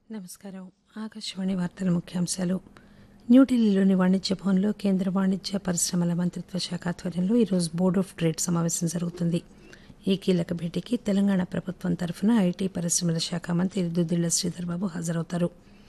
నమస్కారం ఆకాశవాణి వార్తల ముఖ్యాంశాలు న్యూఢిల్లీలోని వాణిజ్య భవన్లో కేంద్ర వాణిజ్య పరిశ్రమల మంత్రిత్వ శాఖ ఆధ్వర్యంలో ఈరోజు బోర్డ్ ఆఫ్ ట్రేడ్ సమావేశం జరుగుతుంది ఈ కీలక భేటీకి తెలంగాణ ప్రభుత్వం తరఫున ఐటీ పరిశ్రమల శాఖ మంత్రి దుద్దిళ్ల శ్రీధర్ బాబు హాజరవుతారు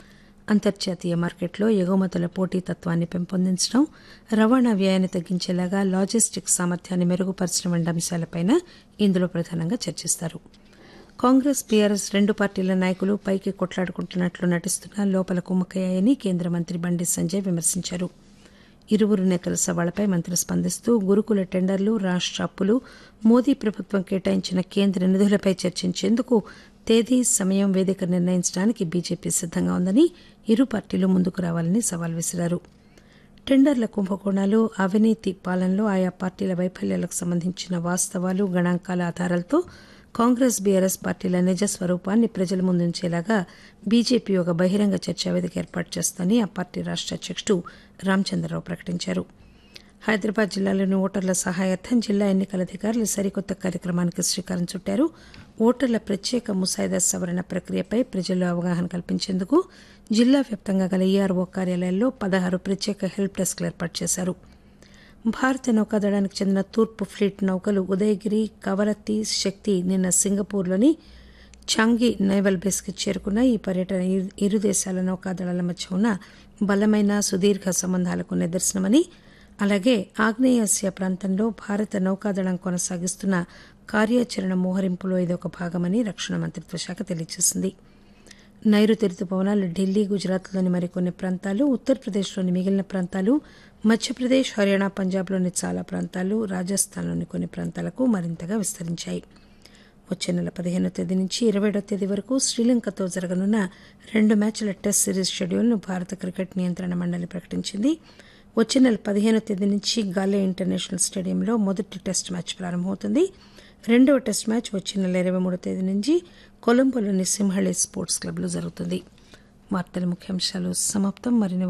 అంతర్జాతీయ మార్కెట్లో ఎగుమతుల పోటీతత్వాన్ని పెంపొందించడం రవాణా వ్యయాన్ని తగ్గించేలాగా లాజిస్టిక్స్ సామర్థ్యాన్ని మెరుగుపరచడం వంటి అంశాలపై ఇందులో ప్రధానంగా చర్చిస్తారు కాంగ్రెస్ బీఆర్ఎస్ రెండు పార్టీల నాయకులు పైకి కొట్లాడుకుంటున్నట్లు నటిస్తున్నా లోపల కుమ్మక్కయ్యాయని కేంద్ర మంత్రి బండి సంజయ్ విమర్శించారు ఇరువురు నేతల సవాళ్లపై మంత్రి స్పందిస్తూ గురుకుల టెండర్లు రాష్ట అప్పులు మోదీ ప్రభుత్వం కేటాయించిన కేంద్ర నిధులపై చర్చించేందుకు తేదీ సమయం వేదిక నిర్ణయించడానికి బీజేపీ సిద్దంగా ఉందని ఇరు పార్టీలు ముందుకు రావాలని సవాల్ విసిరారు టెండర్ల కుంభకోణాలు అవినీతి పాలనలో ఆయా పార్టీల వైఫల్యాలకు సంబంధించిన వాస్తవాలు గణాంకాల ఆధారాలతో కాంగ్రెస్ బీఆర్ఎస్ పార్టీల నిజ స్వరూపాన్ని ప్రజల ముందుంచేలాగా బీజేపీ ఒక బహిరంగ చర్చా వేదిక ఏర్పాటు చేస్తుందని ఆ పార్టీ రాష్ట అధ్యకుడు రామచంద్రరావు ప్రకటించారు హైదరాబాద్ జిల్లాలోని ఓటర్ల సహాయార్థం జిల్లా ఎన్నికల అధికారులు సరికొత్త కార్యక్రమానికి శ్రీకారం చుట్టారు ఓటర్ల ప్రత్యేక ముసాయిదా సవరణ ప్రక్రియపై ప్రజల్లో అవగాహన కల్పించేందుకు జిల్లా వ్యాప్తంగా గల ఈఆర్ఓ కార్యాలయాల్లో పదహారు ప్రత్యేక హెల్ప్ డెస్క్లు ఏర్పాటు చేశారు భారత నౌకాదళానికి చెందిన తూర్పు ఫ్లీట్ నౌకలు ఉదయగిరి కవరత్తి శక్తి నిన్న సింగపూర్లోని చాంగి నైవల్ బేస్కి చేరుకున్న ఈ పర్యటన ఇరు- ఇరు దేశాల నౌకాదళాల మధ్య ఉన్న బలమైన సుదీర్ఘ సంబంధాలకు నిదర్శనమని అలాగే ఆగ్నేయాసియా ప్రాంతంలో భారత నౌకాదళం కొనసాగిస్తున్న కార్యాచరణ మోహరింపులో ఇదొక భాగమని రక్షణ మంత్రిత్వ శాఖ తెలియజేసింది నైరుతి రుతుపవనాలు ఢిల్లీ గుజరాత్లోని మరికొన్ని ప్రాంతాలు ఉత్తరప్రదేశ్లోని మిగిలిన ప్రాంతాలు మధ్యప్రదేశ్ హర్యానా పంజాబ్లోని చాలా ప్రాంతాలు రాజస్థాన్లోని కొన్ని ప్రాంతాలకు మరింతగా విస్తరించాయి వచ్చే నెల పదిహేనో తేదీ నుంచి ఇరవైడో తేదీ వరకు శ్రీలంకతో జరగనున్న రెండు మ్యాచ్ల టెస్ట్ సిరీస్ షెడ్యూల్ను భారత క్రికెట్ నియంత్రణ మండలి ప్రకటించింది వచ్చే నెల పదిహేనో తేదీ నుంచి గాలే ఇంటర్నేషనల్ స్టేడియంలో మొదటి టెస్ట్ మ్యాచ్ ప్రారంభమవుతుంది రెండవ టెస్ట్ మ్యాచ్ వచ్చే నెల ఇరవై మూడో తేదీ నుంచి కొలంబోలోని సింహళి స్పోర్ట్స్ క్లబ్లో జరుగుతుంది వార్తల ముఖ్యాంశాలు సమాప్తం మరిన్ని